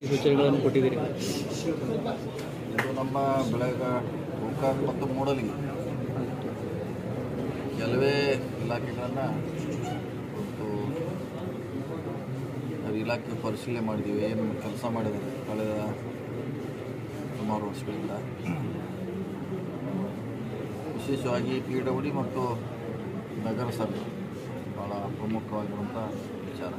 ಸೂಚನೆಗಳನ್ನು ಕೊಟ್ಟಿದ್ದೀರಿ ಇದು ನಮ್ಮ ಬೆಳೆಗ ಗೋಕಾಕ್ ಮತ್ತು ಮೂಡಲಿಗೆ ಕೆಲವೇ ಇಲಾಖೆಗಳನ್ನು ಇವತ್ತು ನಾವು ಇಲಾಖೆ ಪರಿಶೀಲನೆ ಮಾಡಿದ್ದೀವಿ ಏನು ಕೆಲಸ ಮಾಡಿದ್ದಾರೆ ಕಳೆದ ಸುಮಾರು ವರ್ಷಗಳಿಂದ ವಿಶೇಷವಾಗಿ ಪಿ ಡಬ್ಲ್ಯೂ ಡಿ ಮತ್ತು ನಗರ ಸಭೆ ಭಾಳ ಪ್ರಮುಖವಾಗಿರುವಂಥ ವಿಚಾರ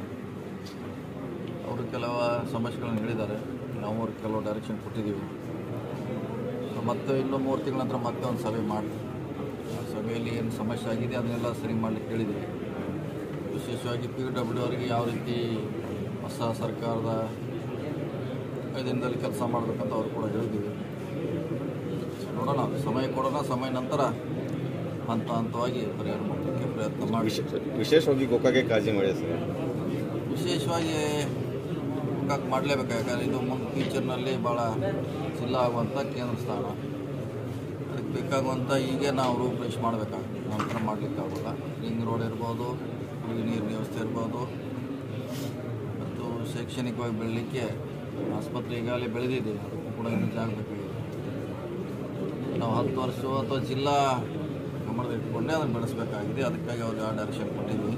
ಅವರು ಕೆಲವು ಸಮಸ್ಯೆಗಳನ್ನು ಹೇಳಿದ್ದಾರೆ ನಾವು ಅವ್ರಿಗೆ ಕೆಲವು ಡೈರೆಕ್ಷನ್ ಕೊಟ್ಟಿದ್ದೀವಿ ಸೊ ಮತ್ತೆ ಇನ್ನೂ ಮೂರು ತಿಂಗಳ ನಂತರ ಮತ್ತೆ ಒಂದು ಸಭೆ ಮಾಡಿ ಆ ಸಭೆಯಲ್ಲಿ ಏನು ಸಮಸ್ಯೆ ಆಗಿದೆ ಅದನ್ನೆಲ್ಲ ಸರಿ ಮಾಡಲಿಕ್ಕೆ ಹೇಳಿದ್ದೀವಿ ವಿಶೇಷವಾಗಿ ಪಿ ಡಬ್ಲ್ಯೂ ಅವರಿಗೆ ಯಾವ ರೀತಿ ಹೊಸ ಸರ್ಕಾರದ ದಿನದಲ್ಲಿ ಕೆಲಸ ಮಾಡಬೇಕಂತ ಅವ್ರು ಕೂಡ ಹೇಳಿದ್ದೀವಿ ನೋಡೋಣ ಸಮಯ ಕೊಡೋಣ ಸಮಯ ನಂತರ ಹಂತ ಹಂತವಾಗಿ ಪರಿಹಾರ ಮಾಡಲಿಕ್ಕೆ ಪ್ರಯತ್ನ ಮಾಡಿ ವಿಶೇಷ ವಿಶೇಷವಾಗಿ ಗೋಕಾಗೆ ಕಾಳಜಿ ಮಾಡಿ ಸರ್ ವಿಶೇಷವಾಗಿ ಗೋಕಾಕ್ ಮಾಡಲೇಬೇಕು ಯಾಕಂದರೆ ಇದು ಮುಂದೆ ಫ್ಯೂಚರ್ನಲ್ಲಿ ಭಾಳ ಜಿಲ್ಲಾ ಆಗುವಂಥ ಕೇಂದ್ರ ಸ್ಥಾನ ಅದಕ್ಕೆ ಬೇಕಾಗುವಂಥ ಹೀಗೆ ನಾವು ರೂಪರೇಷ್ ಮಾಡಬೇಕಾಗುತ್ತೆ ನಂತರ ಮಾಡಲಿಕ್ಕಾಗಲ್ಲ ರಿಂಗ್ ರೋಡ್ ಇರ್ಬೋದು ಕುಡಿಯುವ ನೀರಿನ ವ್ಯವಸ್ಥೆ ಇರ್ಬೋದು ಮತ್ತು ಶೈಕ್ಷಣಿಕವಾಗಿ ಬೆಳಲಿಕ್ಕೆ ಆಸ್ಪತ್ರೆ ಈಗಾಗಲೇ ಬೆಳೆದಿದೆ ಅದಕ್ಕೂ ಕೂಡ ಇನ್ನೂ ಜಾಗ ಬೇಕಾಗಿದೆ ನಾವು ಹತ್ತು ವರ್ಷ ಅಥವಾ ಜಿಲ್ಲಾ ಗಮನದಲ್ಲಿ ಇಟ್ಕೊಂಡೇ ಅದನ್ನು ಬೆಳೆಸಬೇಕಾಗಿದೆ ಅದಕ್ಕಾಗಿ ಅವ್ರಿಗೆ ಆ ಡೈರೆಕ್ಷನ್ ಕೊಟ್ಟಿದ್ವಿ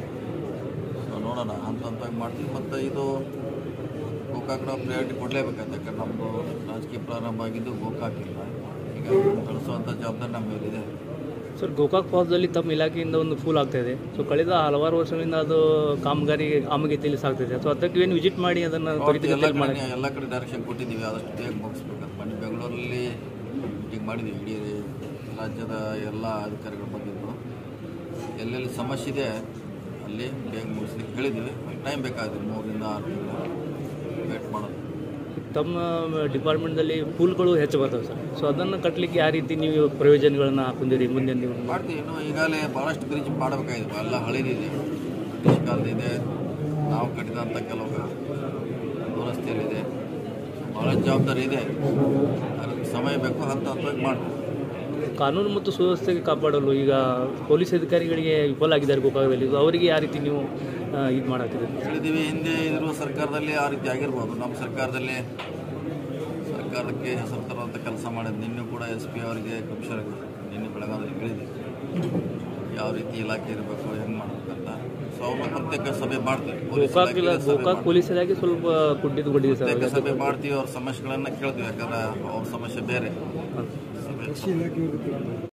ಸೊ ನೋಡೋಣ ಹಂತ ಹಂತವಾಗಿ ಮಾಡ್ತೀವಿ ಮತ್ತು ಇದು ಗೋಕಾಕ್ ನಾವು ಪ್ರಿಯಾರಿಟಿ ಕೊಡಲೇಬೇಕಾಗುತ್ತೆ ಯಾಕಂದ್ರೆ ನಮ್ಮದು ರಾಜಕೀಯ ಪ್ರಾರಂಭ ಆಗಿದ್ದು ಗೋಕಾಕ್ ಇಲ್ಲ ಈಗ ಕಳಿಸುವಂಥ ಜವಾಬ್ದಾರಿ ನಮ್ಮ ಮೇಲಿದೆ ಸರ್ ಗೋಕಾಕ್ ಫಾಲ್ಸ್ದಲ್ಲಿ ತಮ್ಮ ಇಲಾಖೆಯಿಂದ ಒಂದು ಫೂಲ್ ಆಗ್ತಾ ಇದೆ ಸೊ ಕಳೆದ ಹಲವಾರು ವರ್ಷಗಳಿಂದ ಅದು ಕಾಮಗಾರಿ ಆಮಗತಿಯಲ್ಲಿ ಸಾಗ್ತಿದೆ ಸೊ ಅದಕ್ಕೆ ಏನು ವಿಸಿಟ್ ಮಾಡಿ ಅದನ್ನು ಎಲ್ಲ ತ್ವರಿತಗತಿಯಲ್ಲಿ ಮಾಡಿ ಕಡೆ ಎಲ್ಲ ಕಡೆ ಡೈರೆಕ್ಷನ್ ಕೊಟ್ಟಿದ್ದೀವಿ ಆದಷ್ಟು ಬೇಗ ಮುಗಿಸ್ಬೇಕಂತ ಮೊನ್ನೆ ಬೆಂಗಳೂರಲ್ಲಿ ಮೀಟಿಂಗ್ ಮಾಡಿದ್ದೀವಿ ಇಡೀ ರಾಜ್ಯದ ಎಲ್ಲ ಅಧಿಕಾರಿಗಳು ಬಂದಿದ್ದು ಎಲ್ಲೆಲ್ಲಿ ಸಮಸ್ಯೆ ಇದೆ ಅಲ್ಲಿ ಬೇಗ ಮುಗಿಸ್ಲಿಕ್ಕೆ ಹೇಳಿದ್ದೀವಿ ಟೈಮ್ ಬೇಕಾಗುತ್ತೆ ಮೂರರಿಂದ ಆರು ತಿಂಗಳು ವೇಟ್ ಮಾಡೋದು ತಮ್ಮ ಡಿಪಾರ್ಟ್ಮೆಂಟ್ದಲ್ಲಿ ಪೂಲ್ಗಳು ಹೆಚ್ಚು ಬರ್ತವೆ ಸರ್ ಸೊ ಅದನ್ನು ಕಟ್ಟಲಿಕ್ಕೆ ಯಾವ ರೀತಿ ನೀವು ಪ್ರಯೋಜನಗಳನ್ನು ಹಾಕೊಂಡಿರಿ ಮುಂದೆ ನೀವು ಮಾಡ್ತೀವಿ ಇನ್ನು ಈಗಾಗಲೇ ಭಾಳಷ್ಟು ಬ್ರಿಡ್ಜ್ ಮಾಡಬೇಕಾಗಿದೆ ಎಲ್ಲ ಹಳೇದಿದೆ ಬ್ರಿಟಿಷ್ ಕಾಲದಿದೆ ನಾವು ಕಟ್ಟಿದಂಥ ಕೆಲವು ದುರಸ್ತಿಯಲ್ಲಿದೆ ಭಾಳ ಜವಾಬ್ದಾರಿ ಇದೆ ಅದಕ್ಕೆ ಸಮಯ ಬೇಕು ಹಂತ ಹಂತವಾಗಿ ಮಾಡ್ತೀವಿ ಕಾನೂನು ಮತ್ತು ಸುವ್ಯವಸ್ಥೆಗೆ ಕಾಪಾಡಲು ಈಗ ಪೊಲೀಸ್ ಅಧಿಕಾರಿಗಳಿಗೆ ವಿಫಲ ಆಗಿದ್ದಾರೆ ಗೋಕಾಕದಲ್ಲಿ ಸೊ ಅವರಿಗೆ ಯಾವ ರೀತಿ ನೀವು ಇದು ಮಾಡಾಕಿದ್ದೀರಿ ಹೇಳಿದ್ದೀವಿ ಹಿಂದೆ ಇರುವ ಸರ್ಕಾರದಲ್ಲಿ ಆ ರೀತಿ ಆಗಿರ್ಬೋದು ನಮ್ಮ ಸರ್ಕಾರದಲ್ಲಿ ಸರ್ಕಾರಕ್ಕೆ ಹೆಸರು ತರುವಂಥ ಕೆಲಸ ಮಾಡಿದ್ದು ನಿನ್ನೆ ಕೂಡ ಎಸ್ ಪಿ ಅವರಿಗೆ ಕಮಿಷನರ್ ನಿನ್ನೆ ಬೆಳಗಾವಿಯಲ್ಲಿ ಹೇಳಿದ್ವಿ ಯಾವ ರೀತಿ ಇಲಾಖೆ ಇರಬೇಕು ಹೆಂಗೆ ಮಾಡ್ಬೇಕಂತ ಸೊ ಅವ್ರನ್ನ ಪ್ರತ್ಯೇಕ ಸಭೆ ಮಾಡ್ತೀವಿ ಪೊಲೀಸ್ ಗೋಕಾಕ್ ಇಲ್ಲ ಇಲಾಖೆಗೆ ಸಭೆ ಗೋಕಾಕ್ ಪೊಲೀಸ್ ಇಲಾಖೆ ಸ್ವಲ್ಪ ಕುಟ್ಟಿದ್ದು ಕೊಟ್ಟಿದೆ ಸರ್ ಪ್ರತ್ಯೇಕ ಸಭೆ ಮಾಡ್ತೀವಿ ಅವ್ರ ಸಮಸ್ಯೆಗಳನ್ನ ಕೇಳ್ತೀವಿ ಯಾಕಂದ್ರೆ ಅವ್ರ ಸಮಸ್ಯೆ ಬೇರೆ ಸಭೆ